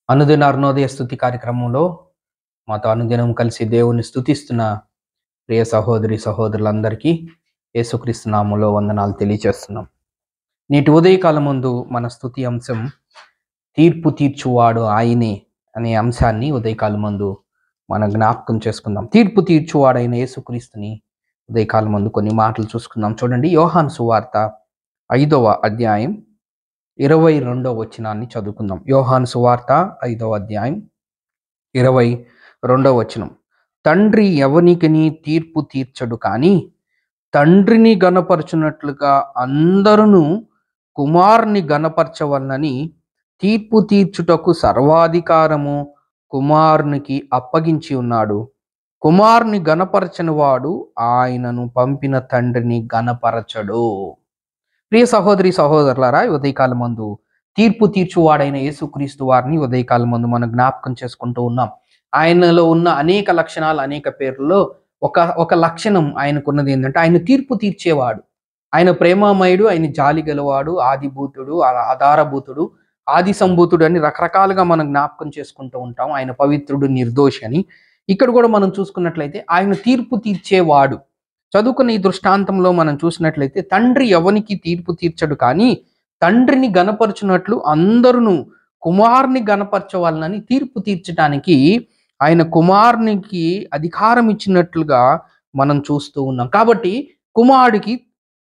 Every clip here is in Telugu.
అనుదిన అరుణోదయ స్థుతి కార్యక్రమంలో మాతో అనుదినం కలిసి దేవుని స్థుతిస్తున్న ప్రియ సహోదరి సహోదరులందరికీ యేసుక్రీస్తు నామంలో వందనాలు తెలియచేస్తున్నాం నేటి ఉదయకాలం ముందు మన స్థుతి అంశం తీర్పు తీర్చువాడు ఆయనే అనే అంశాన్ని ఉదయకాలం ముందు మనం జ్ఞాపకం చేసుకుందాం తీర్పు తీర్చువాడైన యేసుక్రీస్తుని ఉదయకాలం ముందు కొన్ని మాటలు చూసుకుందాం చూడండి యోహాను సువార్త ఐదవ అధ్యాయం ఇరవై రెండవ వచనాన్ని చదువుకుందాం యోహాను సువార్త ఐదవ అధ్యాయం ఇరవై రెండవ వచనం తండ్రి ఎవనికిని తీర్పు తీర్చడు కానీ తండ్రిని గనపరచునట్లుగా అందరూ కుమారుని గనపరచవలనని తీర్పు తీర్చుటకు సర్వాధికారము కుమారునికి అప్పగించి ఉన్నాడు కుమారుని గనపరచని వాడు ఆయనను పంపిన తండ్రిని గనపరచడు ప్రియ సహోదరి సహోదరులారా ఈ ఉదయకాలం మందు తీర్పు తీర్చువాడైన యేసుక్రీస్తు వారిని ఉదయకాలం మందు మనం జ్ఞాపకం చేసుకుంటూ ఉన్నాం ఆయనలో ఉన్న అనేక లక్షణాలు అనేక పేర్లలో ఒక ఒక లక్షణం ఆయనకున్నది ఏంటంటే ఆయన తీర్పు తీర్చేవాడు ఆయన ప్రేమామయుడు ఆయన జాలి గలవాడు ఆదిభూతుడు ఆ- ఆధారభూతుడు ఆది సంభూతుడు అని రకరకాలుగా మనం జ్ఞాపకం చేసుకుంటూ ఉంటాం ఆయన పవిత్రుడు నిర్దోషి అని ఇక్కడ కూడా మనం చూసుకున్నట్లయితే ఆయన తీర్పు తీర్చేవాడు చదువుకున్న ఈ దృష్టాంతంలో మనం చూసినట్లయితే తండ్రి ఎవనికి తీర్పు తీర్చడు కానీ తండ్రిని గనపరచునట్లు అందరూ కుమారుని గనపరచవాలని తీర్పు తీర్చడానికి ఆయన కుమారునికి అధికారం ఇచ్చినట్లుగా మనం చూస్తూ ఉన్నాం కాబట్టి కుమారుడికి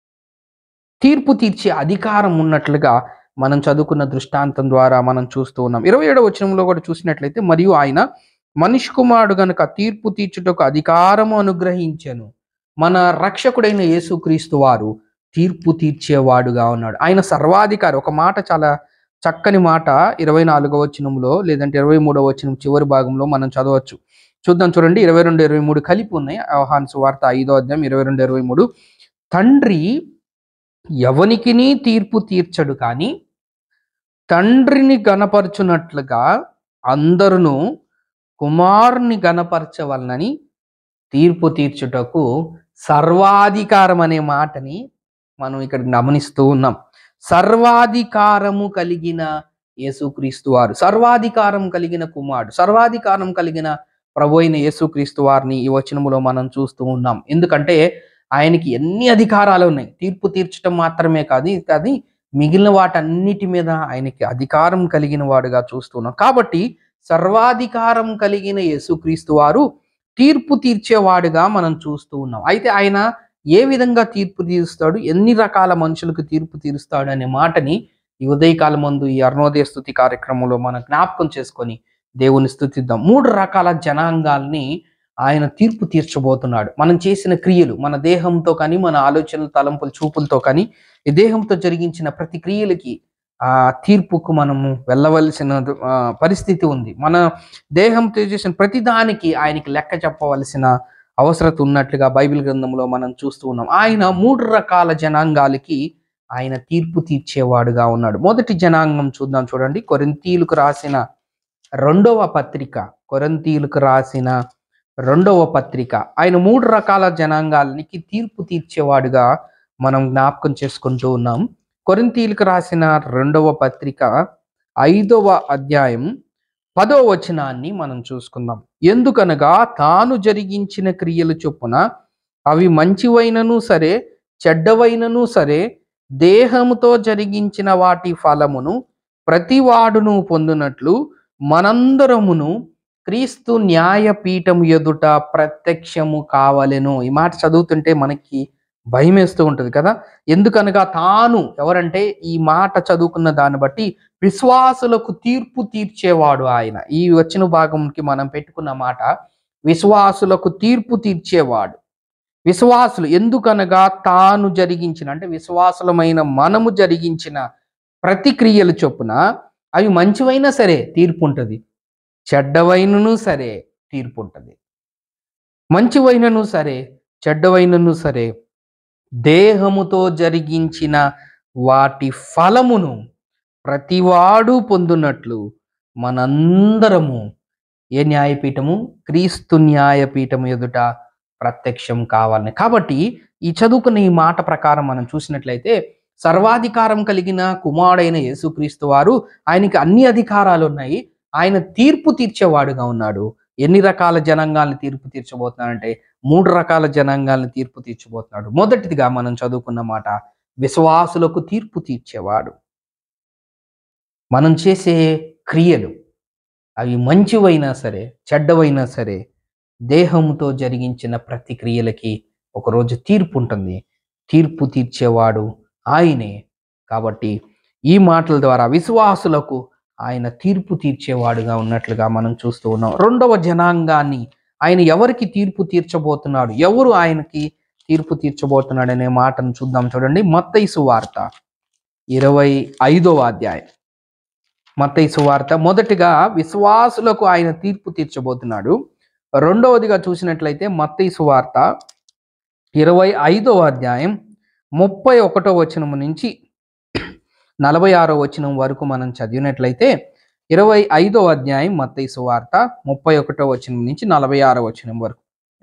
తీర్పు తీర్చే అధికారం ఉన్నట్లుగా మనం చదువుకున్న దృష్టాంతం ద్వారా మనం చూస్తూ ఉన్నాం ఇరవై ఏడవ వచనంలో కూడా చూసినట్లయితే మరియు ఆయన మనిషి కుమారుడు గనుక తీర్పు తీర్చుటకు అధికారము అనుగ్రహించెను మన రక్షకుడైన యేసుక్రీస్తు వారు తీర్పు తీర్చేవాడుగా ఉన్నాడు ఆయన సర్వాధికారి ఒక మాట చాలా చక్కని మాట ఇరవై నాలుగవ వచనంలో లేదంటే ఇరవై మూడవ వచనం చివరి భాగంలో మనం చదవచ్చు చూద్దాం చూడండి ఇరవై రెండు ఇరవై మూడు కలిపి ఉన్నాయి యోహాను సువార్త ఐదో అధ్యాయం ఇరవై రెండు ఇరవై మూడు తండ్రి ఎవనికిని తీర్పు తీర్చడు కానీ తండ్రిని గనపరచునట్లుగా అందరును కుమారుని గనపరచవలనని తీర్పు తీర్చుటకు సర్వాధికారం అనే మాటని మనం ఇక్కడ గమనిస్తూ ఉన్నాం సర్వాధికారము కలిగిన యేసుక్రీస్తు వారు సర్వాధికారం కలిగిన కుమారుడు సర్వాధికారం కలిగిన ప్రభు అయిన యేసుక్రీస్తు వారిని ఈ వచనములో మనం చూస్తూ ఉన్నాం ఎందుకంటే ఆయనకి ఎన్ని అధికారాలు ఉన్నాయి తీర్పు తీర్చడం మాత్రమే కాదు అది మిగిలిన వాటన్నిటి మీద ఆయనకి అధికారం కలిగిన వాడుగా చూస్తున్నాం కాబట్టి సర్వాధికారం కలిగిన యేసుక్రీస్తు వారు తీర్పు తీర్చేవాడుగా మనం చూస్తూ ఉన్నాం అయితే ఆయన ఏ విధంగా తీర్పు తీరుస్తాడు ఎన్ని రకాల మనుషులకు తీర్పు తీరుస్తాడు అనే మాటని ఈ ఉదయకాలం ముందు ఈ అరుణోదయ స్థుతి కార్యక్రమంలో మనం జ్ఞాపకం చేసుకొని దేవుని స్థుతిద్దాం మూడు రకాల జనాంగాల్ని ఆయన తీర్పు తీర్చబోతున్నాడు మనం చేసిన క్రియలు మన దేహంతో కానీ మన ఆలోచనల తలంపుల చూపులతో కానీ ఈ దేహంతో జరిగించిన ప్రతి క్రియలకి ఆ తీర్పుకు మనము వెళ్ళవలసిన ఆ, పరిస్థితి ఉంది మన దేహంతో చేసిన ప్రతి దానికి ఆయనకి లెక్క చెప్పవలసిన అవసరత ఉన్నట్లుగా బైబిల్ గ్రంథంలో మనం చూస్తూ ఉన్నాం ఆయన మూడు రకాల జనాంగాలకి ఆయన తీర్పు తీర్చేవాడుగా ఉన్నాడు మొదటి జనాంగం చూద్దాం చూడండి కొరింతీలకు రాసిన రెండవ పత్రిక కొరంతీలకు రాసిన రెండవ పత్రిక ఆయన మూడు రకాల జనాంగాలకి తీర్పు తీర్చేవాడుగా మనం జ్ఞాపకం చేసుకుంటూ ఉన్నాం కొరింతీలకు రాసిన రెండవ పత్రిక ఐదవ అధ్యాయం పదో వచనాన్ని మనం చూసుకుందాం ఎందుకనగా తాను జరిగించిన క్రియలు చొప్పున అవి మంచివైనను సరే చెడ్డవైనను సరే దేహముతో జరిగించిన వాటి ఫలమును ప్రతివాడును పొందినట్లు మనందరమును క్రీస్తు న్యాయపీఠం ఎదుట ప్రత్యక్షము కావలెను ఈ మాట చదువుతుంటే మనకి భయం వేస్తూ ఉంటుంది కదా ఎందుకనగా తాను ఎవరంటే ఈ మాట చదువుకున్న దాన్ని బట్టి విశ్వాసులకు తీర్పు తీర్చేవాడు ఆయన ఈ వచ్చిన భాగంకి మనం పెట్టుకున్న మాట విశ్వాసులకు తీర్పు తీర్చేవాడు విశ్వాసులు ఎందుకనగా తాను జరిగించిన అంటే విశ్వాసులమైన మనము జరిగించిన ప్రతిక్రియలు చొప్పున అవి మంచివైనా సరే తీర్పు ఉంటుంది చెడ్డవైనను సరే తీర్పు ఉంటుంది మంచివైనను సరే చెడ్డవైనను సరే దేహముతో జరిగించిన వాటి ఫలమును ప్రతివాడు పొందునట్లు మనందరము ఏ న్యాయపీఠము క్రీస్తు న్యాయపీఠము ఎదుట ప్రత్యక్షం కావాలని కాబట్టి ఈ చదువుకున్న ఈ మాట ప్రకారం మనం చూసినట్లయితే సర్వాధికారం కలిగిన కుమారుడైన యేసుక్రీస్తు వారు ఆయనకి అన్ని అధికారాలు ఉన్నాయి ఆయన తీర్పు తీర్చేవాడుగా ఉన్నాడు ఎన్ని రకాల జనాంగాల్ని తీర్పు తీర్చబోతున్నాడంటే మూడు రకాల జనాంగాల్ని తీర్పు తీర్చబోతున్నాడు మొదటిదిగా మనం చదువుకున్న మాట విశ్వాసులకు తీర్పు తీర్చేవాడు మనం చేసే క్రియలు అవి మంచివైనా సరే చెడ్డవైనా సరే దేహంతో జరిగించిన ప్రతి క్రియలకి ఒకరోజు తీర్పు ఉంటుంది తీర్పు తీర్చేవాడు ఆయనే కాబట్టి ఈ మాటల ద్వారా విశ్వాసులకు ఆయన తీర్పు తీర్చేవాడుగా ఉన్నట్లుగా మనం చూస్తూ ఉన్నాం రెండవ జనాంగాన్ని ఆయన ఎవరికి తీర్పు తీర్చబోతున్నాడు ఎవరు ఆయనకి తీర్పు తీర్చబోతున్నాడు అనే మాటను చూద్దాం చూడండి మత్తైసు వార్త ఇరవై ఐదవ అధ్యాయం మత్తైసు వార్త మొదటిగా విశ్వాసులకు ఆయన తీర్పు తీర్చబోతున్నాడు రెండవదిగా చూసినట్లయితే మత్తైసు వార్త ఇరవై ఐదవ అధ్యాయం ముప్పై ఒకటో వచనం నుంచి నలభై ఆరో వచనం వరకు మనం చదివినట్లయితే ఇరవై ఐదో అధ్యాయం మత్తయి వార్త ముప్పై ఒకటో వచనం నుంచి నలభై ఆరో వచనం వరకు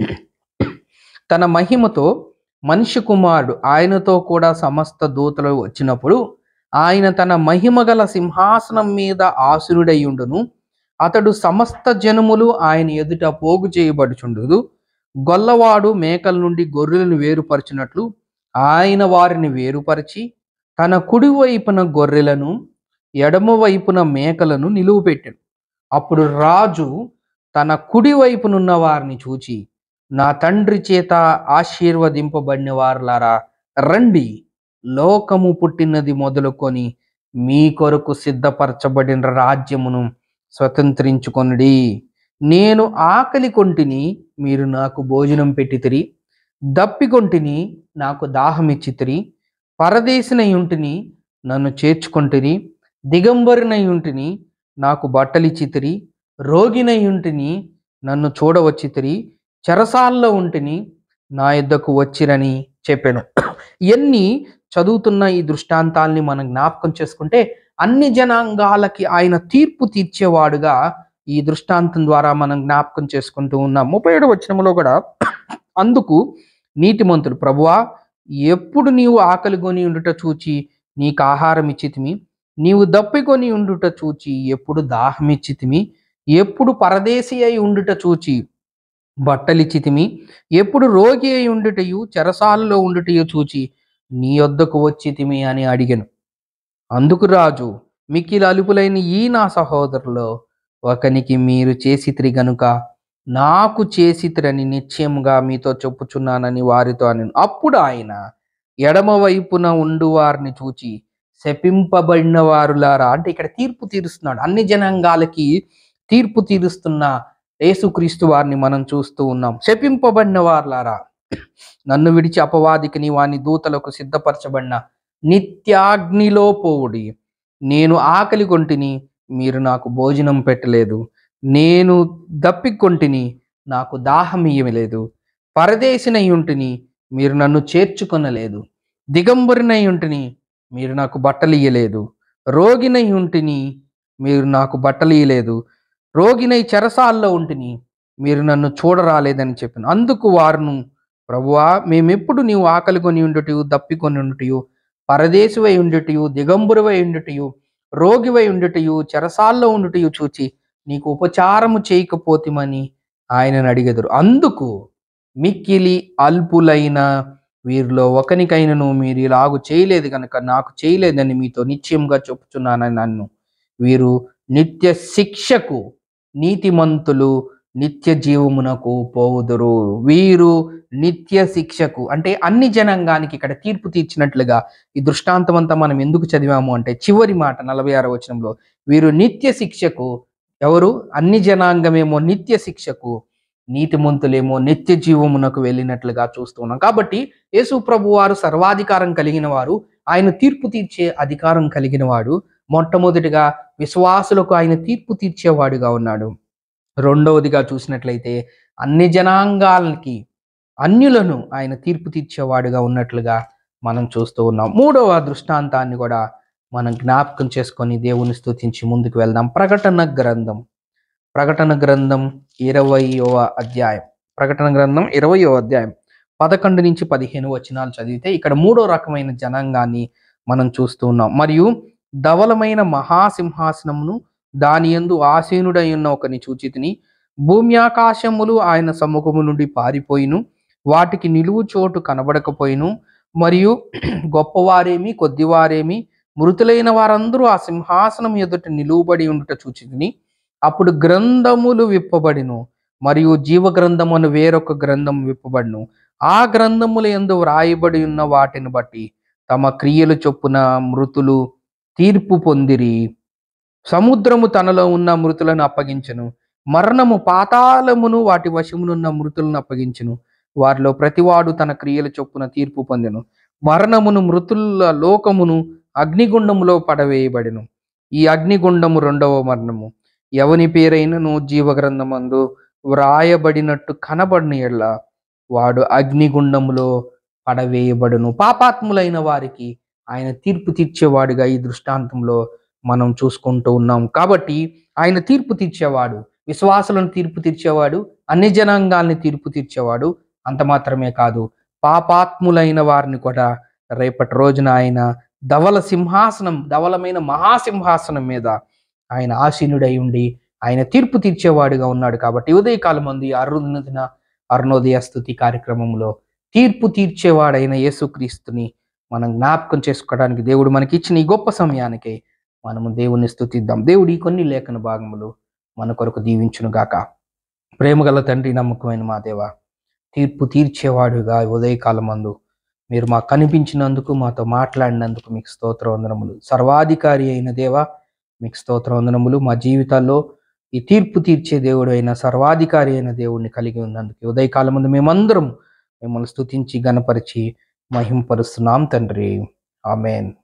తన మహిమతో మనిషి కుమారుడు ఆయనతో కూడా సమస్త దూతలు వచ్చినప్పుడు ఆయన తన మహిమ గల సింహాసనం మీద ఆసురుడై ఉండును అతడు సమస్త జనములు ఆయన ఎదుట పోగు చేయబడుచుండుదు గొల్లవాడు మేకల నుండి గొర్రెలను వేరుపరిచినట్లు ఆయన వారిని వేరుపరిచి తన కుడి వైపున గొర్రెలను ఎడమ వైపున మేకలను నిలువపెట్టాడు అప్పుడు రాజు తన కుడి వైపునున్న వారిని చూచి నా తండ్రి చేత ఆశీర్వదింపబడిన వారులారా రండి లోకము పుట్టినది మొదలుకొని మీ కొరకు సిద్ధపరచబడిన రాజ్యమును స్వతంత్రించుకొనుడి నేను ఆకలి కొంటిని మీరు నాకు భోజనం పెట్టితిరి దప్పికొంటిని నాకు దాహమిచ్చితిరి పరదేశినై ఉంటిని నన్ను చేర్చుకొంటిని దిగంబరినై ఉంటిని నాకు బట్టలిచ్చితిరి రోగినై ఉంటిని నన్ను చూడవచ్చితిరి చెరసాల్లో ఉంటిని నా యుద్ధకు వచ్చిరని చెప్పాను ఇవన్నీ చదువుతున్న ఈ దృష్టాంతాల్ని మనం జ్ఞాపకం చేసుకుంటే అన్ని జనాంగాలకి ఆయన తీర్పు తీర్చేవాడుగా ఈ దృష్టాంతం ద్వారా మనం జ్ఞాపకం చేసుకుంటూ ఉన్నాం ముప్పై ఏడు వచనంలో కూడా అందుకు నీతిమంతుడు ప్రభువా ఎప్పుడు నీవు ఆకలి కొని ఉండుట చూచి నీకు ఆహారం ఇచ్చితిమి నీవు దప్పికొని ఉండుట చూచి ఎప్పుడు దాహం ఇచ్చితిమి ఎప్పుడు పరదేశి అయి ఉండుట చూచి బట్టలిచ్చితిమి ఎప్పుడు రోగి అయి ఉండుటయు చెరసాలలో ఉండుటయు చూచి నీ వద్దకు వచ్చితిమి అని అడిగను అందుకు రాజు మిక్కిలి అలుపులైన ఈ నా సహోదరులో ఒకనికి మీరు చేసితిరి గనుక నాకు చేసితిరని నిశ్చయముగా మీతో చెప్పుచున్నానని వారితో అని అప్పుడు ఆయన ఎడమ వైపున ఉండు వారిని చూచి శపింపబడిన వారులారా అంటే ఇక్కడ తీర్పు తీరుస్తున్నాడు అన్ని జనాంగాలకి తీర్పు తీరుస్తున్న యేసుక్రీస్తు వారిని మనం చూస్తూ ఉన్నాం శపింపబడిన వారులారా నన్ను విడిచి అపవాదికిని వాని దూతలకు సిద్ధపరచబడిన నిత్యాగ్నిలో పోవుడి నేను ఆకలి కొంటిని మీరు నాకు భోజనం పెట్టలేదు నేను దప్పికొంటిని నాకు దాహం ఇయ్యలేదు పరదేశినై ఉంటిని మీరు నన్ను చేర్చుకొనలేదు దిగంబరినై ఉంటిని మీరు నాకు బట్టలు ఇయ్యలేదు రోగినై ఉంటిని మీరు నాకు బట్టలు ఇయ్యలేదు రోగినై చెరసాల్లో ఉంటిని మీరు నన్ను చూడరాలేదని చెప్పాను అందుకు వారును ప్రభువా మేమెప్పుడు నీవు ఆకలి కొని ఉండుటయు దప్పికొని ఉండుటయు పరదేశివై ఉండుటయు దిగంబరువై ఉండుటయు రోగివై ఉండుటయు చెరసాల్లో ఉండుటయు చూచి నీకు ఉపచారము చేయకపోతిమని ఆయనను అడిగెదరు అందుకు మిక్కిలి అల్పులైన వీరిలో ఒకనికైనను మీరు ఇలాగు చేయలేదు కనుక నాకు చేయలేదని మీతో నిశ్చయంగా చెప్పుచున్నానని నన్ను వీరు నిత్య శిక్షకు నీతిమంతులు నిత్య జీవమునకు పోవుదురు వీరు నిత్య శిక్షకు అంటే అన్ని జనాంగానికి ఇక్కడ తీర్పు తీర్చినట్లుగా ఈ దృష్టాంతం అంతా మనం ఎందుకు చదివాము అంటే చివరి మాట నలభై ఆరో వచనంలో వీరు నిత్య శిక్షకు ఎవరు అన్ని జనాంగమేమో నిత్య శిక్షకు నీతిమంతులేమో నిత్య జీవమునకు వెళ్ళినట్లుగా చూస్తున్నాం కాబట్టి యేసు ప్రభు వారు సర్వాధికారం కలిగిన వారు ఆయన తీర్పు తీర్చే అధికారం కలిగిన వాడు మొట్టమొదటిగా విశ్వాసులకు ఆయన తీర్పు తీర్చేవాడుగా ఉన్నాడు రెండవదిగా చూసినట్లయితే అన్ని జనాంగాలకి అన్యులను ఆయన తీర్పు తీర్చేవాడుగా ఉన్నట్లుగా మనం చూస్తూ ఉన్నాం మూడవ దృష్టాంతాన్ని కూడా మనం జ్ఞాపకం చేసుకొని దేవుని స్తుతించి ముందుకు వెళ్దాం ప్రకటన గ్రంథం ప్రకటన గ్రంథం ఇరవయవ అధ్యాయం ప్రకటన గ్రంథం ఇరవయో అధ్యాయం పదకొండు నుంచి పదిహేను వచనాలు చదివితే ఇక్కడ మూడో రకమైన జనాంగాన్ని మనం చూస్తూ ఉన్నాం మరియు ధవలమైన మహాసింహాసనమును దాని యందు ఆసీనుడై ఉన్న ఒకని చూచితిని భూమి ఆకాశములు ఆయన సముఖము నుండి పారిపోయిను వాటికి నిలువు చోటు కనబడకపోయిను మరియు గొప్పవారేమి కొద్దివారేమి మృతులైన వారందరూ ఆ సింహాసనం ఎదుట నిలువబడి ఉండుట చూచితిని అప్పుడు గ్రంథములు విప్పబడిను మరియు జీవ గ్రంథమును వేరొక గ్రంథం విప్పబడిను ఆ గ్రంథముల యందు వ్రాయబడి ఉన్న వాటిని బట్టి తమ క్రియలు చొప్పున మృతులు తీర్పు పొందిరి సముద్రము తనలో ఉన్న మృతులను అప్పగించెను మరణము పాతాళమును వాటి వశమునున్న మృతులను అప్పగించెను వారిలో ప్రతివాడు తన క్రియల చొప్పున తీర్పు పొందెను మరణమును మృతుల లోకమును అగ్నిగుండములో పడవేయబడెను ఈ అగ్నిగుండము రెండవ మరణము ఎవని పేరైనను జీవగ్రంథమందు వ్రాయబడినట్టు కనబడిన ఎడ్ల వాడు అగ్నిగుండములో పడవేయబడును పాపాత్ములైన వారికి ఆయన తీర్పు తీర్చేవాడుగా ఈ దృష్టాంతంలో మనం చూసుకుంటూ ఉన్నాం కాబట్టి ఆయన తీర్పు తీర్చేవాడు విశ్వాసులను తీర్పు తీర్చేవాడు అన్ని జనాంగాల్ని తీర్పు తీర్చేవాడు అంత మాత్రమే కాదు పాపాత్ములైన వారిని కూడా రేపటి రోజున ఆయన ధవల సింహాసనం ధవలమైన మహాసింహాసనం మీద ఆయన ఆసీనుడై ఉండి ఆయన తీర్పు తీర్చేవాడుగా ఉన్నాడు కాబట్టి ఉదయకాలం మంది అరుణదిన అరుణోదయ స్థుతి కార్యక్రమంలో తీర్పు తీర్చేవాడైన యేసుక్రీస్తుని మనం జ్ఞాపకం చేసుకోవడానికి దేవుడు మనకి ఇచ్చిన ఈ గొప్ప సమయానికి మనము దేవుణ్ణి స్థుతిద్దాం దేవుడి ఈ కొన్ని లేఖన భాగములు మన కొరకు దీవించును గాక ప్రేమగల తండ్రి నమ్మకమైన మా దేవ తీర్పు తీర్చేవాడుగా ఉదయకాలం మందు మీరు మాకు కనిపించినందుకు మాతో మాట్లాడినందుకు మీకు స్తోత్ర వందనములు సర్వాధికారి అయిన దేవ మీకు స్తోత్ర వందనములు మా జీవితాల్లో ఈ తీర్పు తీర్చే దేవుడు అయిన సర్వాధికారి అయిన దేవుడిని కలిగి ఉన్నందుకు ఈ ఉదయకాలం ముందు మేమందరం మిమ్మల్ని స్తుతించి గణపరిచి మహింపరుస్తున్నాం తండ్రి ఆమెన్